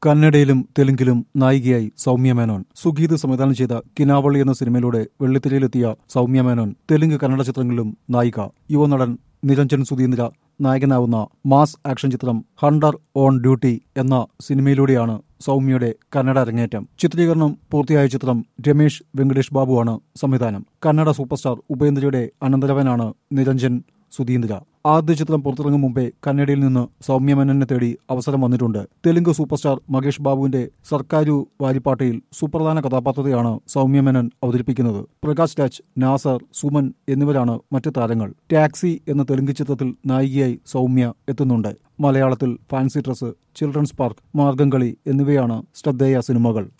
കന്നഡയിലും തെലുങ്കിലും നായികയായി സൗമ്യ മേനോൻ സുഗീത് സംവിധാനം ചെയ്ത കിനാവള്ളി എന്ന സിനിമയിലൂടെ വെള്ളിത്തിരയിലെത്തിയ സൗമ്യ മേനോൻ തെലുങ്ക് കന്നഡ ചിത്രങ്ങളിലും നായിക യുവനടൻ നിരഞ്ജൻ സുധീന്ദ്ര നായകനാവുന്ന മാസ് ആക്ഷൻ ചിത്രം ഹണ്ടർ ഓൺ ഡ്യൂട്ടി എന്ന സിനിമയിലൂടെയാണ് സൗമ്യയുടെ കന്നഡ അരങ്ങേറ്റം ചിത്രീകരണം പൂർത്തിയായ ചിത്രം രമേശ് വെങ്കടേഷ് ബാബുവാണ് സംവിധാനം കന്നഡ സൂപ്പർ സ്റ്റാർ ഉപേന്ദ്രയുടെ അനന്തരവനാണ് നിരഞ്ജൻ സുധീന്ദ്ര ആദ്യ ചിത്രം പുറത്തിറങ്ങും മുമ്പേ കന്നഡയിൽ നിന്ന് സൗമ്യ മേനോനെ തേടി അവസരം വന്നിട്ടുണ്ട് തെലുങ്ക് സൂപ്പർ സ്റ്റാർ മഹേഷ് ബാബുവിന്റെ സർക്കാരു വാരിപ്പാട്ടയിൽ സുപ്രധാന കഥാപാത്രത്തെയാണ് സൗമ്യ മേനോൻ അവതരിപ്പിക്കുന്നത് പ്രകാശ് രാജ് നാസർ സുമൻ എന്നിവരാണ് മറ്റ് താരങ്ങൾ ടാക്സി എന്ന തെലുങ്ക് ചിത്രത്തിൽ നായികയായി സൗമ്യ എത്തുന്നുണ്ട് മലയാളത്തിൽ fancy dress children's park Margamkali എന്നിവയാണ് ശ്രദ്ധേയ സിനിമകൾ